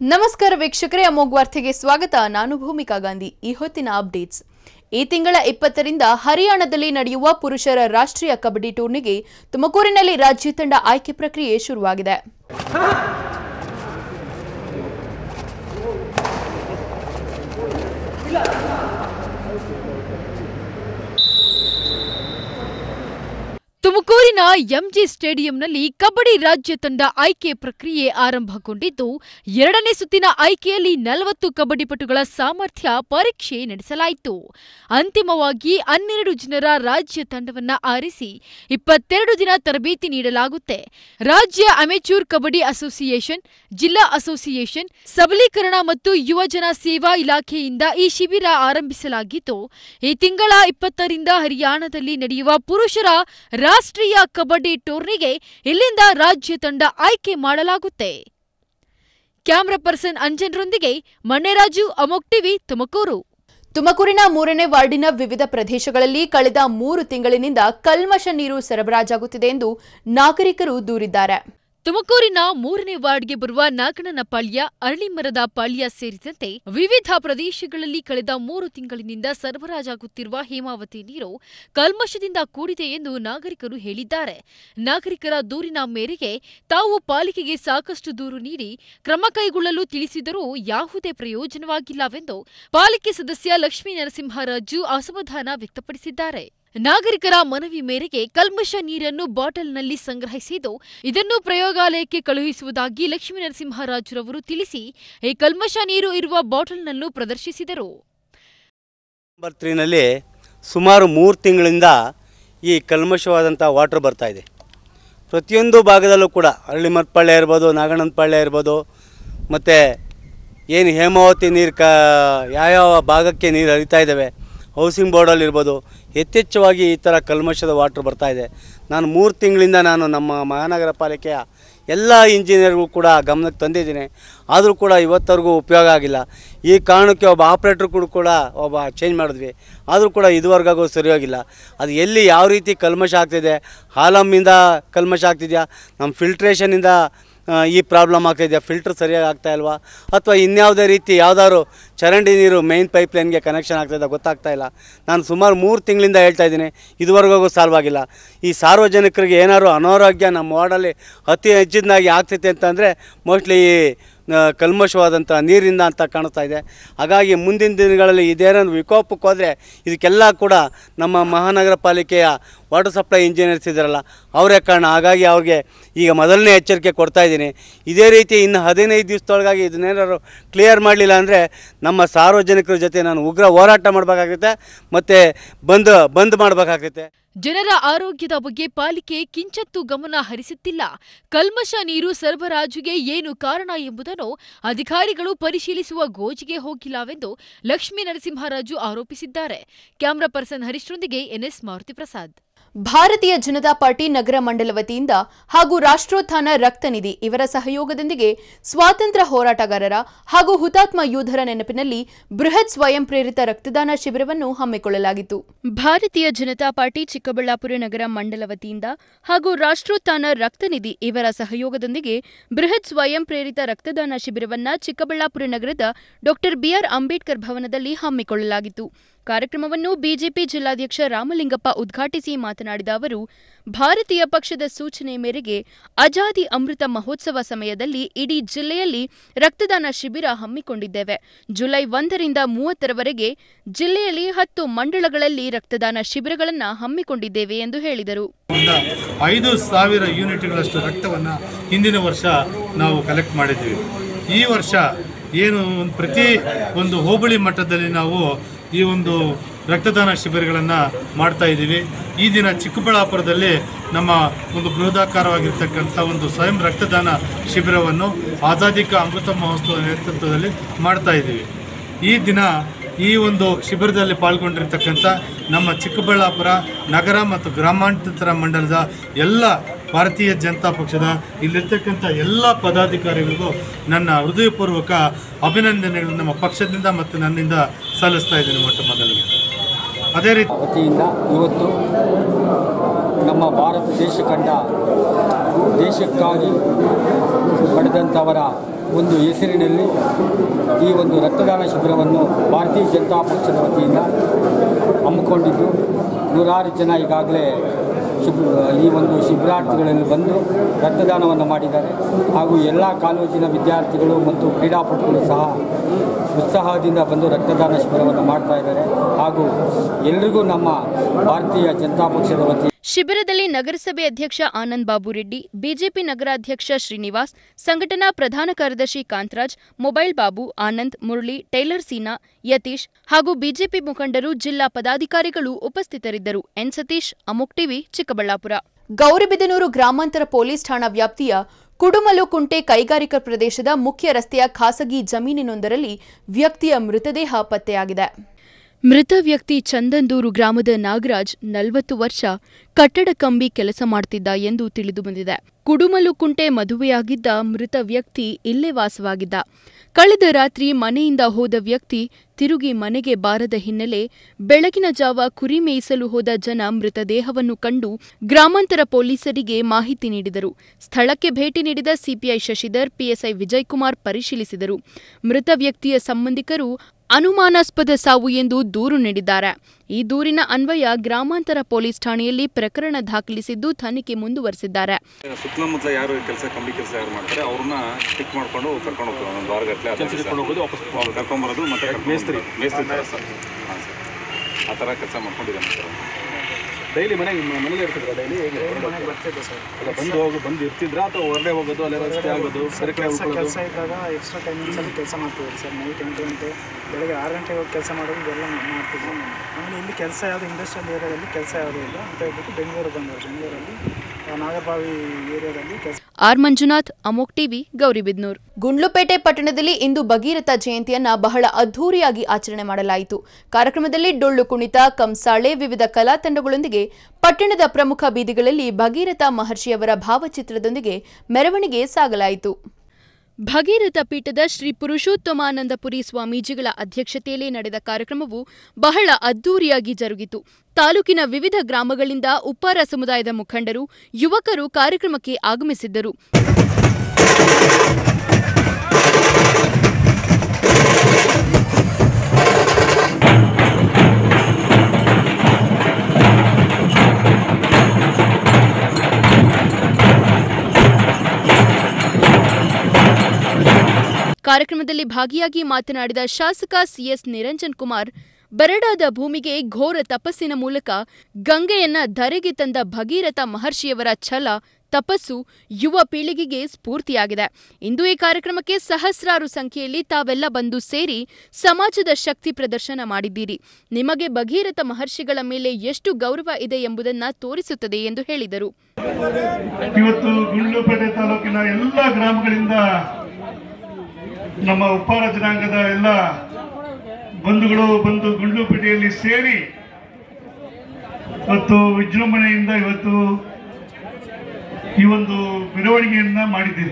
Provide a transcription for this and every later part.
ನಮಸ್ಕಾರ ವೀಕ್ಷಕರೇ ಅಮೋಘ್ ವಾರ್ತೆಗೆ ಸ್ವಾಗತ ನಾನು ಭೂಮಿಕಾ ಗಾಂಧಿ ಈ ಹೊತ್ತಿನ ಅಪ್ಡೇಟ್ಸ್ ಈ ತಿಂಗಳ ಇಪ್ಪತ್ತರಿಂದ ಹರಿಯಾಣದಲ್ಲಿ ನಡೆಯುವ ಪುರುಷರ ರಾಷ್ಟ್ರೀಯ ಕಬಡ್ಡಿ ಟೂರ್ನಿಗೆ ತುಮಕೂರಿನಲ್ಲಿ ರಾಜ್ಯ ತಂಡ ಆಯ್ಕೆ ಪ್ರಕ್ರಿಯೆ ಶುರುವಾಗಿದೆ ತುಮಕೂರಿನ ಎಂಜಿ ಸ್ಟೇಡಿಯಂನಲ್ಲಿ ಕಬಡ್ಡಿ ರಾಜ್ಯ ತಂಡ ಆಯ್ಕೆ ಪ್ರಕ್ರಿಯೆ ಆರಂಭಗೊಂಡಿದ್ದು ಎರಡನೇ ಸುತ್ತಿನ ಆಯ್ಕೆಯಲ್ಲಿ ನಲವತ್ತು ಕಬಡ್ಡಿ ಪಟುಗಳ ಸಾಮರ್ಥ್ಯ ಪರೀಕ್ಷೆ ನಡೆಸಲಾಯಿತು ಅಂತಿಮವಾಗಿ ಹನ್ನೆರಡು ಜನರ ರಾಜ್ಯ ತಂಡವನ್ನ ಆರಿಸಿ ಇಪ್ಪತ್ತೆರಡು ದಿನ ತರಬೇತಿ ನೀಡಲಾಗುತ್ತೆ ರಾಜ್ಯ ಅಮೆಚೂರ್ ಕಬಡ್ಡಿ ಅಸೋಸಿಯೇಷನ್ ಜಿಲ್ಲಾ ಅಸೋಸಿಯೇಷನ್ ಸಬಲೀಕರಣ ಮತ್ತು ಯುವಜನ ಸೇವಾ ಇಲಾಖೆಯಿಂದ ಈ ಶಿಬಿರ ಆರಂಭಿಸಲಾಗಿದ್ದು ಈ ತಿಂಗಳ ಇಪ್ಪತ್ತರಿಂದ ಹರಿಯಾಣದಲ್ಲಿ ನಡೆಯುವ ಪುರುಷರ ರಾಷ್ಟ್ರೀಯ ಕಬಡ್ಡಿ ಟೂರ್ನಿಗೆ ಇಲ್ಲಿಂದ ರಾಜ್ಯ ತಂಡ ಆಯ್ಕೆ ಮಾಡಲಾಗುತ್ತೆ ಕ್ಯಾಮ್ರಾ ಪರ್ಸನ್ ಅಂಜನ್ರೊಂದಿಗೆ ಮಣ್ಣೆರಾಜು ಅಮೋಕ್ ಟಿವಿ ತುಮಕೂರು ತುಮಕೂರಿನ ಮೂರನೇ ವಾರ್ಡಿನ ವಿವಿಧ ಪ್ರದೇಶಗಳಲ್ಲಿ ಕಳೆದ ಮೂರು ತಿಂಗಳಿನಿಂದ ಕಲ್ಮಶ ನೀರು ಸರಬರಾಜಾಗುತ್ತಿದೆ ಎಂದು ನಾಗರಿಕರು ದೂರಿದ್ದಾರೆ ತುಮಕೂರಿನ ಮೂರನೇ ವಾರ್ಡ್ಗೆ ಬರುವ ನಾಗಣ್ಣನ ಪಾಳ್ಯ ಅರಳಿಮರದ ಪಾಳ್ಯ ಸೇರಿದಂತೆ ವಿವಿಧ ಪ್ರದೇಶಗಳಲ್ಲಿ ಕಳೆದ ಮೂರು ತಿಂಗಳಿನಿಂದ ಸರಬರಾಜಾಗುತ್ತಿರುವ ಹೇಮಾವತಿ ನೀರು ಕಲ್ಮಶದಿಂದ ಕೂಡಿದೆ ಎಂದು ನಾಗರಿಕರು ಹೇಳಿದ್ದಾರೆ ನಾಗರಿಕರ ದೂರಿನ ಮೇರೆಗೆ ತಾವು ಪಾಲಿಕೆಗೆ ಸಾಕಷ್ಟು ದೂರು ನೀಡಿ ಕ್ರಮ ಕೈಗೊಳ್ಳಲು ತಿಳಿಸಿದರೂ ಯಾವುದೇ ಪ್ರಯೋಜನವಾಗಿಲ್ಲವೆಂದು ಪಾಲಿಕೆ ಸದಸ್ಯ ಲಕ್ಷ್ಮೀ ನರಸಿಂಹರಾಜು ಅಸಮಾಧಾನ ವ್ಯಕ್ತಪಡಿಸಿದ್ದಾರೆ ನಾಗರಿಕರ ಮನವಿ ಮೇರೆಗೆ ಕಲ್ಮಶ ನೀರನ್ನು ಬಾಟಲ್ನಲ್ಲಿ ಸಂಗ್ರಹಿಸಿದ್ದು ಇದನ್ನು ಪ್ರಯೋಗಾಲಯಕ್ಕೆ ಕಳುಹಿಸುವುದಾಗಿ ಲಕ್ಷ್ಮೀ ನರಸಿಂಹರಾಜುರವರು ತಿಳಿಸಿ ಈ ಕಲ್ಮಶ ನೀರು ಇರುವ ಬಾಟಲ್ನನ್ನು ಪ್ರದರ್ಶಿಸಿದರು ನಂಬರ್ ತ್ರೀನಲ್ಲಿ ಸುಮಾರು ಮೂರು ತಿಂಗಳಿಂದ ಈ ಕಲ್ಮಶವಾದಂಥ ವಾಟ್ರ್ ಬರ್ತಾ ಇದೆ ಪ್ರತಿಯೊಂದು ಭಾಗದಲ್ಲೂ ಕೂಡ ಹಳ್ಳಿಮರ್ಪಳ್ಳೆ ಇರ್ಬೋದು ನಾಗಣ್ಣನಪಳ್ಳೆ ಇರ್ಬೋದು ಮತ್ತು ಏನು ಹೇಮಾವತಿ ನೀರು ಕ ಯಾವ್ಯಾವ ಭಾಗಕ್ಕೆ ನೀರು ಹರಿತಾ ಇದ್ದಾವೆ ಹೌಸಿಂಗ್ ಬೋರ್ಡಲ್ಲಿ ಇರ್ಬೋದು ಯಥೇಚ್ಛವಾಗಿ ಈ ಥರ ಕಲ್ಮಶದ ವಾಟ್ರ್ ಬರ್ತಾ ಇದೆ ನಾನು ಮೂರು ತಿಂಗಳಿಂದ ನಾನು ನಮ್ಮ ಮಹಾನಗರ ಪಾಲಿಕೆಯ ಎಲ್ಲ ಇಂಜಿನಿಯರ್ಗೂ ಕೂಡ ಗಮನಕ್ಕೆ ತಂದಿದ್ದೀನಿ ಆದರೂ ಕೂಡ ಇವತ್ತವರೆಗೂ ಉಪಯೋಗ ಆಗಿಲ್ಲ ಈ ಕಾರಣಕ್ಕೆ ಒಬ್ಬ ಆಪ್ರೇಟ್ರ್ ಕೂಡ ಕೂಡ ಒಬ್ಬ ಚೇಂಜ್ ಮಾಡಿದ್ವಿ ಆದರೂ ಕೂಡ ಇದುವರೆಗಾಗೂ ಸರಿ ಹೋಗಿಲ್ಲ ಅದು ಎಲ್ಲಿ ಯಾವ ರೀತಿ ಕಲ್ಮಶ ಆಗ್ತಿದೆ ಹಾಲಮ್ಮಿಂದ ಕಲ್ಮಶ ಆಗ್ತಿದೆಯಾ ನಮ್ಮ ಫಿಲ್ಟ್ರೇಷನಿಂದ ಆ, ಈ ಪ್ರಾಬ್ಲಮ್ ಆಗ್ತಾಯಿದೆಯಾ ಫಿಲ್ಟ್ರ್ ಸರಿಯಾಗಿ ಆಗ್ತಾ ಇಲ್ವಾ ಅಥವಾ ಇನ್ಯಾವುದೇ ರೀತಿ ಯಾವ್ದಾದ್ರು ಚರಂಡಿ ನೀರು ಮೇಯ್ನ್ ಪೈಪ್ ಲೈನ್ಗೆ ಕನೆಕ್ಷನ್ ಆಗ್ತಾಯಿದೆ ಗೊತ್ತಾಗ್ತಾ ಇಲ್ಲ ನಾನು ಸುಮಾರು ಮೂರು ತಿಂಗಳಿಂದ ಹೇಳ್ತಾ ಇದ್ದೀನಿ ಇದುವರೆಗೂ ಸಾಲ್ವ್ ಆಗಿಲ್ಲ ಈ ಸಾರ್ವಜನಿಕರಿಗೆ ಏನಾದ್ರು ಅನಾರೋಗ್ಯ ನಮ್ಮ ವಾರ್ಡಲ್ಲಿ ಅತಿ ಹೆಚ್ಚಿನಾಗಿ ಆಗ್ತೈತೆ ಅಂತಂದರೆ ಮೋಸ್ಟ್ಲಿ ಈ ಆ, ಕಲ್ಮಶವಾದಂಥ ನೀರಿಂದ ಅಂತ ಕಾಣಿಸ್ತಾ ಇದೆ ಹಾಗಾಗಿ ಮುಂದಿನ ದಿನಗಳಲ್ಲಿ ಇದೇನಾದ್ರು ವಿಕೋಪಕ್ಕೆ ಹೋದರೆ ಇದಕ್ಕೆಲ್ಲ ಕೂಡ ನಮ್ಮ ಮಹಾನಗರ ಪಾಲಿಕೆಯ ವಾಟರ್ ಸಪ್ಲೈ ಇಂಜಿನಿಯರ್ಸ್ ಇದ್ದಾರಲ್ಲ ಅವರೇ ಕಾರಣ ಹಾಗಾಗಿ ಅವ್ರಿಗೆ ಈಗ ಮೊದಲನೇ ಎಚ್ಚರಿಕೆ ಕೊಡ್ತಾ ಇದ್ದೀನಿ ಇದೇ ರೀತಿ ಇನ್ನು ಹದಿನೈದು ದಿವಸದೊಳಗಾಗಿ ಇದನ್ನೇನಾದ್ರು ಕ್ಲಿಯರ್ ಮಾಡಲಿಲ್ಲ ಅಂದರೆ ನಮ್ಮ ಸಾರ್ವಜನಿಕರ ಜೊತೆ ನಾನು ಉಗ್ರ ಹೋರಾಟ ಮಾಡಬೇಕಾಗುತ್ತೆ ಮತ್ತು ಬಂದ್ ಬಂದ್ ಮಾಡಬೇಕಾಗುತ್ತೆ ಜನರ ಆರೋಗ್ಯದ ಬಗ್ಗೆ ಪಾಲಿಕೆ ಕಿಂಚತ್ತೂ ಗಮನ ಹರಿಸುತ್ತಿಲ್ಲ ಕಲ್ಮಶ ನೀರು ಸರಬರಾಜುಗೆ ಏನು ಕಾರಣ ಎಂಬುದನ್ನು ಅಧಿಕಾರಿಗಳು ಪರಿಶೀಲಿಸುವ ಗೋಜಿಗೆ ಹೋಗಿಲ್ಲವೆಂದು ಲಕ್ಷ್ಮೀ ನರಸಿಂಹರಾಜು ಆರೋಪಿಸಿದ್ದಾರೆ ಕ್ಯಾಮ್ರಾ ಪರ್ಸನ್ ಹರೀಶ್ರೊಂದಿಗೆ ಎನ್ಎಸ್ ಮಾರುತಿ ಪ್ರಸಾದ್ ಭಾರತೀಯ ಜನತಾ ಪಾರ್ಟಿ ನಗರ ಮಂಡಲ ವತಿಯಿಂದ ಹಾಗೂ ರಾಷ್ಟ್ರೋತ್ಥಾನ ರಕ್ತನಿಧಿ ಇವರ ಸಹಯೋಗದೊಂದಿಗೆ ಸ್ವಾತಂತ್ರ್ಯ ಹೋರಾಟಗಾರರ ಹಾಗೂ ಹುತಾತ್ಮ ಯೋಧರ ನೆನಪಿನಲ್ಲಿ ಬೃಹತ್ ಸ್ವಯಂ ಪ್ರೇರಿತ ರಕ್ತದಾನ ಶಿಬಿರವನ್ನು ಹಮ್ಮಿಕೊಳ್ಳಲಾಗಿತ್ತು ಭಾರತೀಯ ಜನತಾ ಪಾರ್ಟಿ ಚಿಕ್ಕಬಳ್ಳಾಪುರ ನಗರ ಮಂಡಲ ವತಿಯಿಂದ ಹಾಗೂ ರಾಷ್ಟ್ರೋತ್ಥಾನ ರಕ್ತನಿಧಿ ಇವರ ಸಹಯೋಗದೊಂದಿಗೆ ಬೃಹತ್ ಸ್ವಯಂ ಪ್ರೇರಿತ ರಕ್ತದಾನ ಶಿಬಿರವನ್ನ ಚಿಕ್ಕಬಳ್ಳಾಪುರ ನಗರದ ಡಾಕ್ಟರ್ ಬಿಆರ್ ಅಂಬೇಡ್ಕರ್ ಭವನದಲ್ಲಿ ಹಮ್ಮಿಕೊಳ್ಳಲಾಗಿತ್ತು ಕಾರ್ಯಕ್ರಮವನ್ನು ಬಿಜೆಪಿ ಜಿಲ್ಲಾಧ್ಯಕ್ಷ ರಾಮಲಿಂಗಪ್ಪ ಉದ್ಘಾಟಿಸಿ ಮಾತನಾಡಿದ ಅವರು ಭಾರತೀಯ ಪಕ್ಷದ ಸೂಚನೆ ಮೇರೆಗೆ ಅಜಾದಿ ಅಮೃತ ಮಹೋತ್ಸವ ಸಮಯದಲ್ಲಿ ಇಡೀ ಜಿಲ್ಲೆಯಲ್ಲಿ ರಕ್ತದಾನ ಶಿಬಿರ ಹಮ್ಮಿಕೊಂಡಿದ್ದೇವೆ ಜುಲೈ ಒಂದರಿಂದ ಮೂವತ್ತರವರೆಗೆ ಜಿಲ್ಲೆಯಲ್ಲಿ ಹತ್ತು ಮಂಡಳಗಳಲ್ಲಿ ರಕ್ತದಾನ ಶಿಬಿರಗಳನ್ನು ಹಮ್ಮಿಕೊಂಡಿದ್ದೇವೆ ಎಂದು ಹೇಳಿದರು ಇಂದ ಐದು ಸಾವಿರ ಯೂನಿಟ್ಗಳಷ್ಟು ರಕ್ತವನ್ನು ಹಿಂದಿನ ವರ್ಷ ನಾವು ಕಲೆಕ್ಟ್ ಮಾಡಿದ್ವಿ ಈ ವರ್ಷ ಏನು ಒಂದು ಪ್ರತಿ ಒಂದು ಹೋಬಳಿ ಮಟ್ಟದಲ್ಲಿ ನಾವು ಈ ಒಂದು ರಕ್ತದಾನ ಶಿಬಿರಗಳನ್ನು ಮಾಡ್ತಾ ಇದ್ದೀವಿ ಈ ದಿನ ಚಿಕ್ಕಬಳ್ಳಾಪುರದಲ್ಲಿ ನಮ್ಮ ಒಂದು ಬೃಹದಾಕಾರವಾಗಿರ್ತಕ್ಕಂಥ ಒಂದು ಸ್ವಯಂ ರಕ್ತದಾನ ಶಿಬಿರವನ್ನು ಆಜಾದಿ ಕಾ ಅಮೃತ ಮಹೋತ್ಸವ ನೇತೃತ್ವದಲ್ಲಿ ಮಾಡ್ತಾ ಇದ್ದೀವಿ ಈ ದಿನ ಈ ಒಂದು ಶಿಬಿರದಲ್ಲಿ ಪಾಲ್ಗೊಂಡಿರ್ತಕ್ಕಂಥ ನಮ್ಮ ಚಿಕ್ಕಬಳ್ಳಾಪುರ ನಗರ ಮತ್ತು ಗ್ರಾಮಾಂತರ ಮಂಡಲದ ಎಲ್ಲ ಭಾರತೀಯ ಜನತಾ ಪಕ್ಷದ ಇಲ್ಲಿರ್ತಕ್ಕಂಥ ಎಲ್ಲ ಪದಾಧಿಕಾರಿಗಳಿಗೂ ನನ್ನ ಹೃದಯಪೂರ್ವಕ ಅಭಿನಂದನೆಗಳು ನಮ್ಮ ಪಕ್ಷದಿಂದ ಮತ್ತು ನನ್ನಿಂದ ಸಲ್ಲಿಸ್ತಾ ಇದ್ದೀನಿ ಮೊಟ್ಟ ಮೊದಲಿಗೆ ಅದೇ ರೀತಿ ವತಿಯಿಂದ ಇವತ್ತು ನಮ್ಮ ಭಾರತ ದೇಶ ಕಂಡ ದೇಶಕ್ಕಾಗಿ ಪಡೆದಂಥವರ ಒಂದು ಹೆಸರಿನಲ್ಲಿ ಈ ಒಂದು ರಕ್ತದಾನ ಶಿಬಿರವನ್ನು ಭಾರತೀಯ ಜನತಾ ಪಕ್ಷದ ವತಿಯಿಂದ ಹಮ್ಮಿಕೊಂಡಿದ್ದು ನೂರಾರು ಜನ ಈಗಾಗಲೇ ಶಿಬಿ ಈ ಒಂದು ಶಿಬಿರಾರ್ಥಿಗಳಲ್ಲಿ ಬಂದು ರಕ್ತದಾನವನ್ನು ಮಾಡಿದ್ದಾರೆ ಹಾಗೂ ಎಲ್ಲ ಕಾಲೇಜಿನ ವಿದ್ಯಾರ್ಥಿಗಳು ಮತ್ತು ಕ್ರೀಡಾಪಟುಗಳು ಸಹ ಉತ್ಸಾಹದಿಂದ ಬಂದು ರಕ್ತದಾನ ಶಿಬಿರವನ್ನು ಮಾಡ್ತಾ ಇದ್ದಾರೆ ಹಾಗೂ ಎಲ್ರಿಗೂ ನಮ್ಮ ಭಾರತೀಯ ಜನತಾ ಪಕ್ಷದ ವತಿ ಶಿಬಿರದಲ್ಲಿ ನಗರಸಭೆ ಅಧ್ಯಕ್ಷ ಆನಂದ್ ಬಾಬು ರೆಡ್ಡಿ ಬಿಜೆಪಿ ನಗರಾಧ್ಯಕ್ಷ ಶ್ರೀನಿವಾಸ್ ಸಂಘಟನಾ ಪ್ರಧಾನ ಕಾರ್ಯದರ್ಶಿ ಕಾಂತರಾಜ್ ಮೊಬೈಲ್ ಬಾಬು ಆನಂದ್ ಮುರಳಿ ಟೈಲರ್ ಸೀನಾ ಯತೀಶ್ ಹಾಗೂ ಬಿಜೆಪಿ ಮುಖಂಡರು ಜಿಲ್ಲಾ ಪದಾಧಿಕಾರಿಗಳು ಉಪಸ್ಥಿತರಿದ್ದರು ಎನ್ ಸತೀಶ್ ಅಮುಕ್ ಟಿವಿ ಚಿಕ್ಕಬಳ್ಳಾಪುರ ಗೌರಿಬಿದನೂರು ಗ್ರಾಮಾಂತರ ಪೊಲೀಸ್ ಠಾಣಾ ವ್ಯಾಪ್ತಿಯ ಕುಡುಮಲುಕುಂಟೆ ಕೈಗಾರಿಕಾ ಪ್ರದೇಶದ ಮುಖ್ಯ ರಸ್ತೆಯ ಖಾಸಗಿ ಜಮೀನಿನೊಂದರಲ್ಲಿ ವ್ಯಕ್ತಿಯ ಮೃತದೇಹ ಪತ್ತೆಯಾಗಿದೆ ಮೃತ ವ್ಯಕ್ತಿ ಚಂದನ್ದೂರು ಗ್ರಾಮದ ನಾಗರಾಜ್ ನಲವತ್ತು ವರ್ಷ ಕಟ್ಟಡ ಕಂಬಿ ಕೆಲಸ ಮಾಡ್ತಿದ್ದ ಎಂದು ತಿಳಿದು ಬಂದಿದೆ ಕುಡುಮಲುಕುಂಟೆ ಮದುವೆಯಾಗಿದ್ದ ಮೃತ ವ್ಯಕ್ತಿ ಇಲ್ಲೇ ವಾಸವಾಗಿದ್ದ ಕಳೆದ ರಾತ್ರಿ ಮನೆಯಿಂದ ಹೋದ ವ್ಯಕ್ತಿ ತಿರುಗಿ ಮನೆಗೆ ಬಾರದ ಹಿನ್ನೆಲೆ ಬೆಳಗಿನ ಜಾವ ಕುರಿ ಮೇಯಿಸಲು ಹೋದ ಜನ ಮೃತದೇಹವನ್ನು ಕಂಡು ಗ್ರಾಮಾಂತರ ಪೊಲೀಸರಿಗೆ ಮಾಹಿತಿ ನೀಡಿದರು ಸ್ಥಳಕ್ಕೆ ಭೇಟಿ ನೀಡಿದ ಸಿಪಿಐ ಶಶಿಧರ್ ಪಿಎಸ್ಐ ವಿಜಯಕುಮಾರ್ ಪರಿಶೀಲಿಸಿದರು ಮೃತ ವ್ಯಕ್ತಿಯ ಸಂಬಂಧಿಕರು ಅನುಮಾನಾಸ್ಪದ ಸಾವು ಎಂದು ದೂರು ನೀಡಿದ್ದಾರೆ ಈ ದೂರಿನ ಅನ್ವಯ ಗ್ರಾಮಾಂತರ ಪೊಲೀಸ್ ಠಾಣೆಯಲ್ಲಿ ಪ್ರಕರಣ ದಾಖಲಿಸಿದ್ದು ತನಿಖೆ ಮುಂದುವರೆಸಿದ್ದಾರೆ ಸುತ್ತಮುತ್ತಲ ಯಾರು ಕೆಲಸ ಕಂಬಿ ಕೆಲಸ ಯಾರು ಮಾಡ್ತಾರೆ ಅವ್ರನ್ನ ಪಿಕ್ ಮಾಡ್ಕೊಂಡು ಕರ್ಕೊಂಡು ಹೋಗ್ತಾರೆ ಒಂದು ವಾರಗಟ್ಟಲೆ ಕರ್ಕೊಂಡು ಹೋಗೋದು ವಾಪಸ್ ಕರ್ಕೊಂಬರೋದು ಮತ್ತೆ ಮೇಸ್ತ್ರಿ ಮೇಸ್ತ್ರಿ ಥರ ಸರ್ ಹಾಂ ಸರ್ ಆ ಥರ ಕೆಲಸ ಮಾಡ್ಕೊಂಡಿದ್ದಾನೆ ಸರ್ ಡೈಲಿ ಮನೆಗೆ ಮನೇಲಿ ಇರ್ತಿದ್ರ ಡೈಲಿ ಹೇಗೆ ಮನೆಗೆ ಬರ್ತಿದ್ದೆ ಸರ್ ಅಲ್ಲ ಬಂದು ಹೋಗಿ ಬಂದು ಇರ್ತಿದ್ರಾ ಅಥವಾ ಹೊರಗಡೆ ಹೋಗೋದು ಅಲ್ಲೇ ರಸ್ತೆ ಆಗೋದು ಸರಿ ಕೆಲಸ ಕೆಲಸ ಇದ್ದಾಗ ಎಕ್ಸ್ಟ್ರಾ ಟೈಮಿಂಗ್ಸಲ್ಲಿ ಕೆಲಸ ಮಾಡ್ತಿದ್ವಿ ಸರ್ ನೈಟ್ ಎಂಟು ಗಂಟೆ ಬೆಳಗ್ಗೆ ಆರು ಗಂಟೆಗೆ ಹೋಗಿ ಕೆಲಸ ಮಾಡೋದು ಇದೆಲ್ಲ ಮಾಡ್ತಿದ್ವಿ ಆಮೇಲೆ ಇಲ್ಲಿ ಕೆಲಸ ಯಾವುದು ಇಂಡಸ್ಟ್ರಿಯಲ್ ಏರಿಯಾದಲ್ಲಿ ಕೆಲಸ ಯಾವುದೂ ಇಲ್ಲ ಅಂತ ಹೇಳ್ಬಿಟ್ಟು ಬೆಂಗಳೂರು ಬಂದರು ಬೆಂಗಳೂರಲ್ಲಿ ಆ, ನಾಗರಬಾವಿ ಏರಿಯಾದಲ್ಲಿ ಕೆಲಸ ಆರ್ ಮಂಜುನಾಥ್ ಅಮೋಕ್ ಟಿವಿ ಗೌರಿಬಿದ್ನೂರ್ ಗುಂಡ್ಲುಪೇಟೆ ಪಟ್ಟಣದಲ್ಲಿ ಇಂದು ಭಗೀರಥ ಜಯಂತಿಯನ್ನ ಬಹಳ ಅದ್ಧೂರಿಯಾಗಿ ಆಚರಣೆ ಮಾಡಲಾಯಿತು ಕಾರ್ಯಕ್ರಮದಲ್ಲಿ ಡೊಳ್ಳು ಕುಣಿತ ಕಂಸಾಳೆ ವಿವಿಧ ಕಲಾ ತಂಡಗಳೊಂದಿಗೆ ಪಟ್ಟಣದ ಪ್ರಮುಖ ಬೀದಿಗಳಲ್ಲಿ ಭಗೀರಥ ಮಹರ್ಷಿಯವರ ಭಾವಚಿತ್ರದೊಂದಿಗೆ ಮೆರವಣಿಗೆ ಸಾಗಲಾಯಿತು ಭಗೀರಥ ಪೀಠದ ಶ್ರೀ ಪುರುಷೋತ್ತಮಾನಂದಪುರಿ ಸ್ವಾಮೀಜಿಗಳ ಅಧ್ಯಕ್ಷತೆಯಲ್ಲಿ ನಡೆದ ಕಾರ್ಯಕ್ರಮವು ಬಹಳ ಅದ್ದೂರಿಯಾಗಿ ಜರುಗಿತು ತಾಲೂಕಿನ ವಿವಿಧ ಗ್ರಾಮಗಳಿಂದ ಉಪ್ಪಾರ ಸಮುದಾಯದ ಮುಖಂಡರು ಯುವಕರು ಕಾರ್ಯಕ್ರಮಕ್ಕೆ ಆಗಮಿಸಿದ್ದರು ಕಾರ್ಯಕ್ರಮದಲ್ಲಿ ಭಾಗಿಯಾಗಿ ಮಾತನಾಡಿದ ಶಾಸಕ ಸಿಎಸ್ ನಿರಂಜನ್ ಕುಮಾರ್ ಬರಡಾದ ಭೂಮಿಗೆ ಘೋರ ತಪಸ್ಸಿನ ಮೂಲಕ ಗಂಗೆಯನ್ನ ಧರೆಗೆ ತಂದ ಭಗೀರಥ ಮಹರ್ಷಿಯವರ ಛಲ ತಪಸ್ಸು ಯುವ ಪೀಳಿಗೆಗೆ ಸ್ಫೂರ್ತಿಯಾಗಿದೆ ಇಂದು ಈ ಕಾರ್ಯಕ್ರಮಕ್ಕೆ ಸಹಸ್ರಾರು ಸಂಖ್ಯೆಯಲ್ಲಿ ತಾವೆಲ್ಲ ಬಂದು ಸೇರಿ ಸಮಾಜದ ಶಕ್ತಿ ಪ್ರದರ್ಶನ ಮಾಡಿದ್ದೀರಿ ನಿಮಗೆ ಭಗೀರಥ ಮಹರ್ಷಿಗಳ ಮೇಲೆ ಎಷ್ಟು ಗೌರವ ಇದೆ ಎಂಬುದನ್ನ ತೋರಿಸುತ್ತದೆ ಎಂದು ಹೇಳಿದರು ಇವತ್ತು ಗುಂಡ್ಲುಪೇಟೆ ತಾಲೂಕಿನ ಎಲ್ಲ ಗ್ರಾಮಗಳಿಂದ ನಮ್ಮ ಉಪ್ಪಾರ ಜನಾಂಗದ ಎಲ್ಲ ಬಂಧುಗಳು ಬಂದು ಗುಂಡ್ಲುಪೇಟೆಯಲ್ಲಿ ಸೇರಿ ಇವತ್ತು ವಿಜೃಂಭಣೆಯಿಂದ ಇವತ್ತು ಈ ಒಂದು ಮೆರವಣಿಗೆಯನ್ನ ಮಾಡಿದ್ದೀರಿ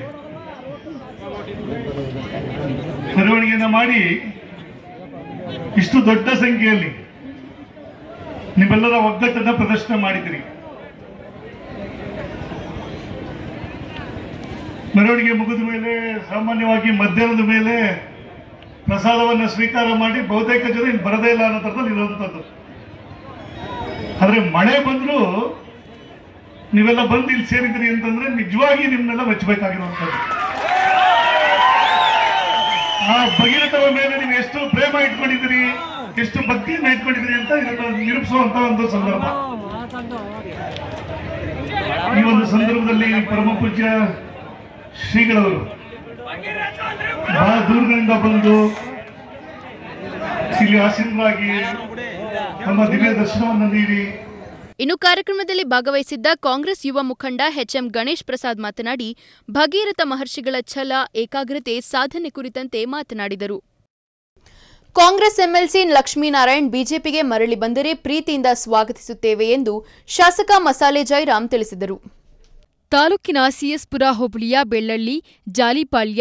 ಮೆರವಣಿಗೆಯನ್ನ ಮಾಡಿ ಇಷ್ಟು ದೊಡ್ಡ ಸಂಖ್ಯೆಯಲ್ಲಿ ನಿಮ್ಮೆಲ್ಲರ ಒಗ್ಗಟ್ಟನ್ನ ಪ್ರದರ್ಶನ ಮಾಡಿದಿರಿ ಮೆರವಣಿಗೆ ಮುಗಿದ ಮೇಲೆ ಸಾಮಾನ್ಯವಾಗಿ ಮಧ್ಯಾಹ್ನದ ಮೇಲೆ ಪ್ರಸಾದವನ್ನು ಸ್ವೀಕಾರ ಮಾಡಿ ಬಹುತೇಕ ಜನ ಇನ್ನು ಬರದೇ ಇಲ್ಲ ಅನ್ನೋ ಥರದಲ್ಲಿ ಇರುವಂಥದ್ದು ಆದ್ರೆ ಮಳೆ ಬಂದ್ರು ನೀವೆಲ್ಲ ಬಂದು ಇಲ್ಲಿ ಸೇರಿದ್ರಿ ಅಂತಂದ್ರೆ ನಿಜವಾಗಿ ನಿಮ್ಮನ್ನೆಲ್ಲ ಮೆಚ್ಚಬೇಕಾಗಿರುವಂಥದ್ದು ಆ ಭಗೀರಥವ ಮೇಲೆ ನೀವು ಎಷ್ಟು ಪ್ರೇಮ ಇಟ್ಕೊಂಡಿದ್ದೀರಿ ಎಷ್ಟು ಭಕ್ತಿಯನ್ನ ಇಟ್ಕೊಂಡಿದ್ದೀರಿ ಅಂತ ಇದನ್ನ ನಿರೂಪಿಸುವಂತ ಒಂದು ಸಂದರ್ಭ ಈ ಒಂದು ಸಂದರ್ಭದಲ್ಲಿ ಪರಮ ಪೂಜ್ಯ ಶ್ರೀಗಳವರು ಬಹಳ ದೂರದಿಂದ ಬಂದು ಇಲ್ಲಿ ಆಸೀನರಾಗಿ ತಮ್ಮ ದಿವ್ಯ ದರ್ಶನವನ್ನು ನೀಡಿ ಇನ್ನು ಕಾರ್ಯಕ್ರಮದಲ್ಲಿ ಭಾಗವಹಿಸಿದ್ದ ಕಾಂಗ್ರೆಸ್ ಯುವ ಮುಖಂಡ ಎಚ್ಎಂ ಗಣೇಶ್ ಪ್ರಸಾದ್ ಮಾತನಾಡಿ ಭಗೀರಥ ಮಹರ್ಷಿಗಳ ಛಲ ಏಕಾಗ್ರತೆ ಸಾಧನೆ ಕುರಿತಂತೆ ಮಾತನಾಡಿದರು ಕಾಂಗ್ರೆಸ್ ಎಂಎಲ್ಸಿ ಲಕ್ಷ್ಮೀನಾರಾಯಣ್ ಬಿಜೆಪಿಗೆ ಮರಳಿ ಬಂದರೆ ಪ್ರೀತಿಯಿಂದ ಸ್ವಾಗತಿಸುತ್ತೇವೆ ಎಂದು ಶಾಸಕ ಮಸಾಲೆ ಜೈರಾಮ್ ತಿಳಿಸಿದರು ತಾಲೂಕಿನ ಸಿಎಸ್ಪುರ ಹೋಬಳಿಯ ಬೆಳ್ಳಳ್ಳಿ ಜಾಲಿಪಾಳ್ಯ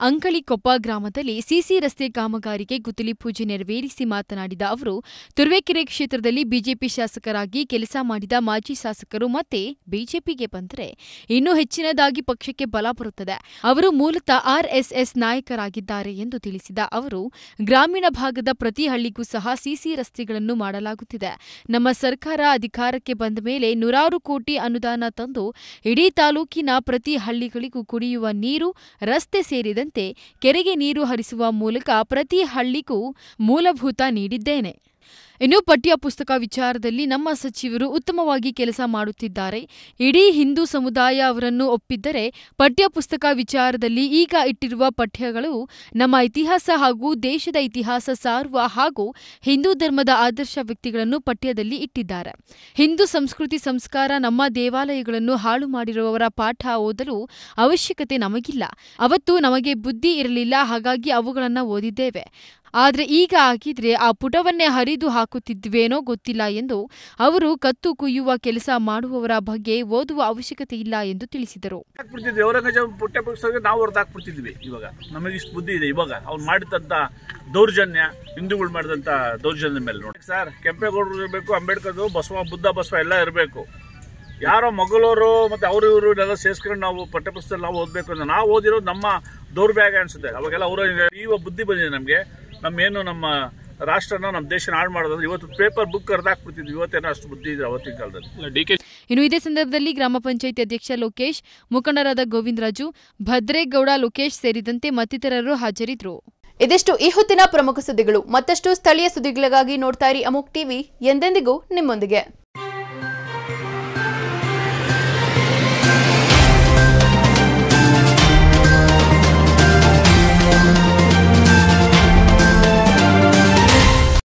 ಅಂಕಳಿಕೊಪ್ಪ ಗ್ರಾಮದಲ್ಲಿ ಸಿಸಿ ರಸ್ತೆ ಕಾಮಗಾರಿಗೆ ಗುದ್ದಲಿ ಪೂಜೆ ನೆರವೇರಿಸಿ ಮಾತನಾಡಿದ ಅವರು ತುರುವೇಕೆರೆ ಕ್ಷೇತ್ರದಲ್ಲಿ ಬಿಜೆಪಿ ಶಾಸಕರಾಗಿ ಕೆಲಸ ಮಾಡಿದ ಮಾಜಿ ಶಾಸಕರು ಮತ್ತೆ ಬಿಜೆಪಿಗೆ ಬಂದರೆ ಇನ್ನೂ ಹೆಚ್ಚಿನದಾಗಿ ಪಕ್ಷಕ್ಕೆ ಬಲ ಬರುತ್ತದೆ ಅವರು ಮೂಲತಃ ಆರ್ಎಸ್ಎಸ್ ನಾಯಕರಾಗಿದ್ದಾರೆ ಎಂದು ತಿಳಿಸಿದ ಅವರು ಗ್ರಾಮೀಣ ಭಾಗದ ಪ್ರತಿ ಹಳ್ಳಿಗೂ ಸಹ ಸಿಸಿ ರಸ್ತೆಗಳನ್ನು ಮಾಡಲಾಗುತ್ತಿದೆ ನಮ್ಮ ಸರ್ಕಾರ ಅಧಿಕಾರಕ್ಕೆ ಬಂದ ಮೇಲೆ ನೂರಾರು ಕೋಟಿ ಅನುದಾನ ತಂದು ಇಡೀ ತಾಲೂಕಿನ ಪ್ರತಿ ಹಳ್ಳಿಗಳಿಗೂ ಕುಡಿಯುವ ನೀರು ರಸ್ತೆ ಸೇರಿದಂತೆ ಕೆರೆಗೆ ನೀರು ಹರಿಸುವ ಮೂಲಕ ಪ್ರತಿ ಹಳ್ಳಿಗೂ ಮೂಲಭೂತ ನೀಡಿದ್ದೇನೆ ಇನ್ನು ಪಠ್ಯ ಪುಸ್ತಕ ವಿಚಾರದಲ್ಲಿ ನಮ್ಮ ಸಚಿವರು ಉತ್ತಮವಾಗಿ ಕೆಲಸ ಮಾಡುತ್ತಿದ್ದಾರೆ ಇಡೀ ಹಿಂದೂ ಸಮುದಾಯ ಅವರನ್ನು ಒಪ್ಪಿದ್ದರೆ ಪಠ್ಯ ಪುಸ್ತಕ ವಿಚಾರದಲ್ಲಿ ಈಗ ಇಟ್ಟಿರುವ ಪಠ್ಯಗಳು ನಮ್ಮ ಇತಿಹಾಸ ಹಾಗೂ ದೇಶದ ಇತಿಹಾಸ ಸಾರುವ ಹಾಗೂ ಹಿಂದೂ ಧರ್ಮದ ಆದರ್ಶ ವ್ಯಕ್ತಿಗಳನ್ನು ಪಠ್ಯದಲ್ಲಿ ಇಟ್ಟಿದ್ದಾರೆ ಹಿಂದೂ ಸಂಸ್ಕೃತಿ ಸಂಸ್ಕಾರ ನಮ್ಮ ದೇವಾಲಯಗಳನ್ನು ಹಾಳು ಮಾಡಿರುವವರ ಪಾಠ ಓದಲು ಅವಶ್ಯಕತೆ ನಮಗಿಲ್ಲ ಅವತ್ತು ನಮಗೆ ಬುದ್ಧಿ ಇರಲಿಲ್ಲ ಹಾಗಾಗಿ ಅವುಗಳನ್ನು ಓದಿದ್ದೇವೆ ಆದರೆ ಈಗ ಆಗಿದ್ರೆ ಆ ಪುಟವನ್ನೇ ಹರಿದು ಹಾಕುತ್ತಿದ್ವೇನೋ ಗೊತ್ತಿಲ್ಲ ಎಂದು ಅವರು ಕತ್ತು ಕುಯ್ಯುವ ಕೆಲಸ ಮಾಡುವವರ ಬಗ್ಗೆ ಓದುವ ಅವಶ್ಯಕತೆ ಇಲ್ಲ ಎಂದು ತಿಳಿಸಿದರು ಹಾಕ್ಬಿಡ್ತಿದ್ವಿ ಔರಂಗಜೇಬ ಪುಟ್ಟ ಪುಸ್ತಕ ನಾವು ಹೊರತು ಹಾಕ್ಬಿಡ್ತಿದ್ವಿ ಇವಾಗ ನಮಗೆ ಇಷ್ಟು ಬುದ್ಧಿ ಇದೆ ಇವಾಗ ಅವ್ನು ಮಾಡಿದಂಥ ದೌರ್ಜನ್ಯ ಹಿಂದೂಗಳು ಮಾಡಿದಂಥ ದೌರ್ಜನ್ಯ ಮೇಲೆ ನೋಡಿ ಸರ್ ಕೆಂಪೇಗೌಡರು ಇರಬೇಕು ಅಂಬೇಡ್ಕರ್ ಬಸವ ಬುದ್ಧ ಬಸವ ಎಲ್ಲ ಇರಬೇಕು ಯಾರೋ ಮಗಳವರು ಮತ್ತೆ ಅವರು ಇವರು ಎಲ್ಲ ಸೇರಿಸ್ಕೊಂಡು ನಾವು ಪಠ್ಯಪುಸ್ತಕ ನಾವು ಓದಬೇಕು ಅಂತ ನಾವು ಓದಿರೋದು ನಮ್ಮ ದೌರ್ಭಾಗ್ಯ ಅನ್ಸುತ್ತೆ ಅವಾಗೆಲ್ಲ ಅವರು ಈಗ ಬುದ್ಧಿ ಬಂದಿದೆ ನಮಗೆ ನಮ್ಮೇನು ನಮ್ಮ ರಾಷ್ಟ್ರನ ನಮ್ಮ ದೇಶನ ಹಾಳು ಮಾಡೋದು ಇವತ್ತು ಪೇಪರ್ ಬುಕ್ ಕರೆದಾಕ್ಬಿಡ್ತಿದ್ವಿ ಇವತ್ತೇನೋ ಅಷ್ಟು ಬುದ್ಧಿ ಇದೆ ಅವತ್ತಿನ ಕಾಲದಲ್ಲಿ ಡಿ ಕೆ ಇನ್ನು ಇದೇ ಸಂದರ್ಭದಲ್ಲಿ ಗ್ರಾಮ ಪಂಚಾಯಿತಿ ಅಧ್ಯಕ್ಷ ಲೋಕೇಶ್ ಮುಖಂಡರಾದ ಗೋವಿಂದರಾಜು ಭದ್ರೇಗೌಡ ಲೋಕೇಶ್ ಸೇರಿದಂತೆ ಮತ್ತಿತರರು ಹಾಜರಿದ್ದರು ಇದಿಷ್ಟು ಈ ಹೊತ್ತಿನ ಪ್ರಮುಖ ಸುದ್ದಿಗಳು ಮತ್ತಷ್ಟು ಸ್ಥಳೀಯ ಸುದ್ದಿಗಳಿಗಾಗಿ ನೋಡ್ತಾ ಇರಿ ಅಮುಕ್ ಟಿವಿ ಎಂದೆಂದಿಗೂ ನಿಮ್ಮೊಂದಿಗೆ